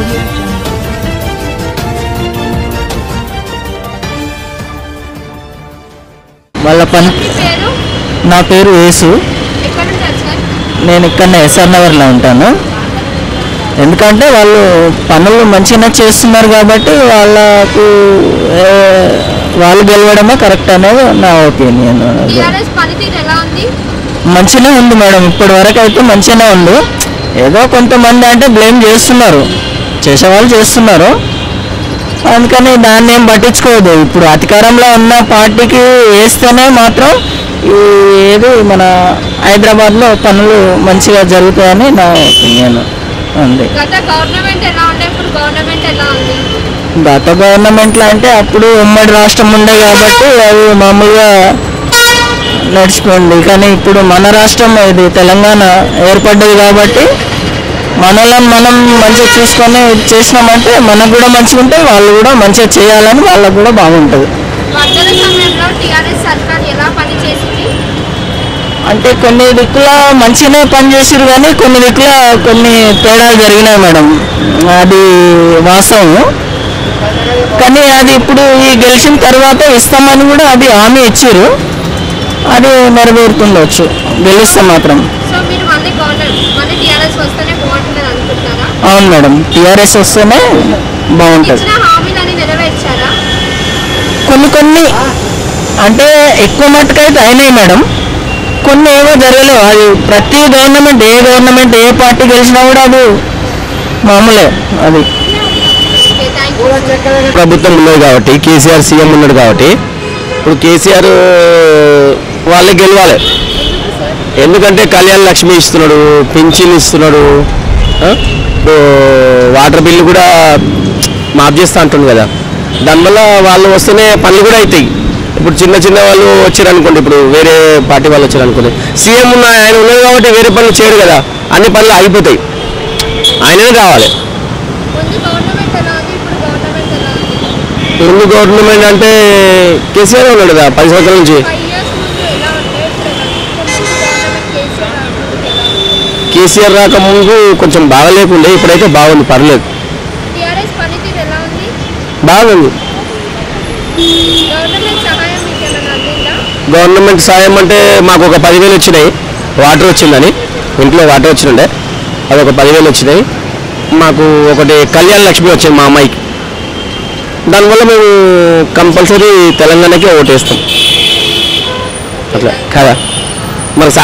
audio jungle. వాళ్ళ పని మీ పేరు నా పేరు యేసు ఎక్కడ ఉంటారు సార్ నేను ఇక్కడ ఎస్ఆర్ నగర్లో ఉంటాను ఎందుకంటే వాళ్ళు పనులు మంచిగా చేస్తున్నారు కాబట్టి వాళ్ళకు ఏ, వాళ్ళు గెలవడమే కరెక్ట్ అనేది నా ఒపీనియన్ టీఆర్ఎస్ పనితీరు ఎలా ఉంది మంచిగానే ఉంది మేడం ఇప్పటి వరకు అయితే మంచిగానే ఉంది ఏదో కొంతమంది అంటే బ్లేమ్ చేస్తున్నారు చేసేవాళ్ళు చేస్తున్నారు అందుకని దాన్ని ఏం పట్టించుకోవద్దు ఇప్పుడు అధికారంలో ఉన్న పార్టీకి వేస్తేనే మాత్రం ఈ ఏది మన హైదరాబాద్లో పనులు మంచిగా జరుగుతాయని నా ఒపీనియన్ ఉంది గత గవర్నమెంట్ ఎలా ఉండే ఇప్పుడు గవర్నమెంట్ ఎలా ఉంది గత గవర్నమెంట్లో అంటే అప్పుడు ఉమ్మడి రాష్ట్రం ఉండే కాబట్టి అవి మామూలుగా నడిచిపోయింది కానీ ఇప్పుడు మన రాష్ట్రం ఇది తెలంగాణ ఏర్పడ్డది కాబట్టి మనలను మనం మంచిగా చూసుకొని ఇది చేసినామంటే మనకు కూడా మంచిగా ఉంటుంది వాళ్ళు కూడా మంచిగా చేయాలని వాళ్ళకు కూడా బాగుంటుంది వరదల సమయంలో టీఆర్ఎస్ సర్కార్ ఎలా పనిచేసింది అంటే కొన్ని దిక్కుల మంచిగానే పనిచేసారు కానీ కొన్ని దిక్కుల కొన్ని తేడాలు జరిగినాయి మేడం అది వాస్తవం కానీ అది ఇప్పుడు ఈ గెలిచిన తర్వాత ఇస్తామని కూడా అది హామీ ఇచ్చారు అది నెరవేరుతుండొచ్చు గెలిస్తే మాత్రం సో మీరు మళ్ళీ గవర్నమెంట్ మళ్ళీ టీఆర్ఎస్ వస్తేనే బాగుంటుందని అనుకుంటున్నారా అవును మేడం టీఆర్ఎస్ వస్తేనే బాగుంటుంది ఇచ్చిన హామీలని నెరవేర్చారా కొన్ని కొన్ని అంటే ఎక్కువ మట్టుకైతే అయినాయి మేడం కొన్ని ఏవో జరగలేవు అది ప్రతి గవర్నమెంట్ ఏ గవర్నమెంట్ ఏ పార్టీ గెలిచినా కూడా అది మామూలే అది ఓకే థ్యాంక్ యూ ప్రభుత్వం ఉన్నది కాబట్టి కేసీఆర్ సీఎం ఉన్నాడు కాబట్టి ఇప్పుడు కేసీఆర్ వాళ్ళే గెలవాలి ఎందుకంటే కళ్యాణ లక్ష్మి ఇస్తున్నాడు పింఛన్ ఇస్తున్నాడు ఆ? ఇప్పుడు వాటర్ బిల్లు కూడా మాఫ్ చేస్తా అంటుండు కదా దానివల్ల వాళ్ళు వస్తేనే పనులు కూడా అవుతాయి ఇప్పుడు చిన్న చిన్న వాళ్ళు వచ్చారు అనుకోండి ఇప్పుడు వేరే పార్టీ వాళ్ళు వచ్చారు అనుకోండి సీఎం ఉన్న ఆయన ఉన్నది కాబట్టి వేరే పనులు చేయరు కదా అన్ని పనులు అయిపోతాయి ఆయననే రావాలి ముందు గవర్నమెంట్ ఎలా ఉంది ఇప్పుడు గవర్నమెంట్ ఎలా ఉంది ముందు గవర్నమెంట్ అంటే కేసీఆర్ ఉన్నాడు కదా పది సంవత్సరాల నుంచి ఫైవ్ ఇయర్స్ ముందు ఎలా ఉండే ఇప్పుడు ఎలా ఉంది? ముందు గవర్నమెంట్ కేసీఆర్ అనుకుంటే ఎలా ఉంది కేసీఆర్ రాకముందు కొంచెం బాగలేకుండే ఇప్పుడైతే బాగుంది పర్లేదు టీఆర్ఎస్ పనితీరు ఎలా ఉంది బాగుంది గవర్నమెంట్ సహాయం మీకు ఏమైనా అందిందా గవర్నమెంట్ సాయం అంటే మాకు ఒక పదివేలు వచ్చినాయి వాటర్ వచ్చిందని ఇంట్లో వాటర్ వచ్చిండే అది ఒక పదివేలు వచ్చినాయి మాకు ఒకటి కళ్యాణ లక్ష్మి వచ్చింది మా అమ్మాయికి దానివల్ల మేము కంపల్సరీ తెలంగాణకే ఓటేస్తాం అట్లా కదా మరి